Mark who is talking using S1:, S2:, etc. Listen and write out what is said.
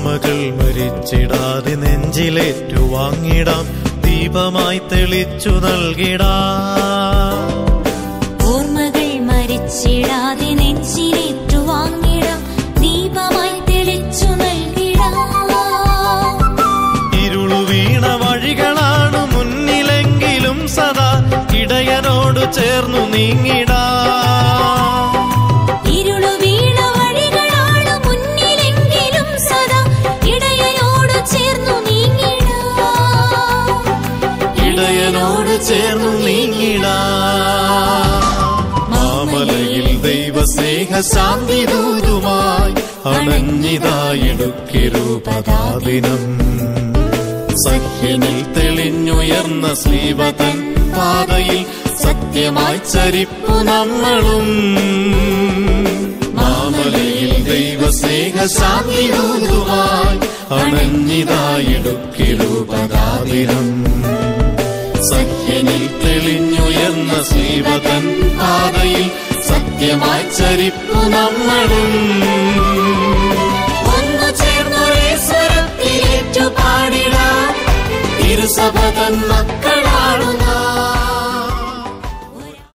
S1: ഓർമ്മകൾ മരിച്ചിടാതെ നെഞ്ചിലേറ്റു വാങ്ങിടാം ദീപമായി തെളിച്ചു നൽകിടാം
S2: ഓർമ്മകൾ മരിച്ചിടാതെ നെഞ്ചിലേറ്റു വാങ്ങിടാം ദീപമായി തെളിച്ചു നൽകിടാം
S1: ഇരുളു വീണ വഴികളാണ് മുന്നിലെങ്കിലും സദാ ഇടയനോട് ചേർന്നു നീങ്ങിടാ
S2: ഇരുളു വീണ വഴികളാണ് മുന്നിലെങ്കിലും സദാ ഇടയനോട് ചേർന്നു നീങ്ങിടാം
S1: ഇടയനോട് ചേർന്നു നീങ്ങിടാ മാമലയിൽ ദൈവസ്നേഹ ശാന്തി ദൂതുമായി അണഞ്ഞിതായിടുക്കിരൂപതാദിനം സഖ്യനിൽ തെളിഞ്ഞുയർന്ന ശ്രീവതൻ പാതയിൽ സത്യമായി ചരിപ്പു നമ്മളും മാമലയിൽ ദൈവസ്നേഹ ശാന്തി ദൂതുമായി അണഞ്ഞിതായിടുക്കിരൂപതാദിനം സഖ്യനിൽ തെളിഞ്ഞുയർന്ന ശ്രീവതൻ പാതയിൽ സത്യമായി ചരിപ്പു നമ്മളും
S2: ഒന്നു ചേർന്നൊരേ സ്വരത്തിലേറ്റു പാടിടാം
S1: ഇരുസഭതൻ മക്കൾ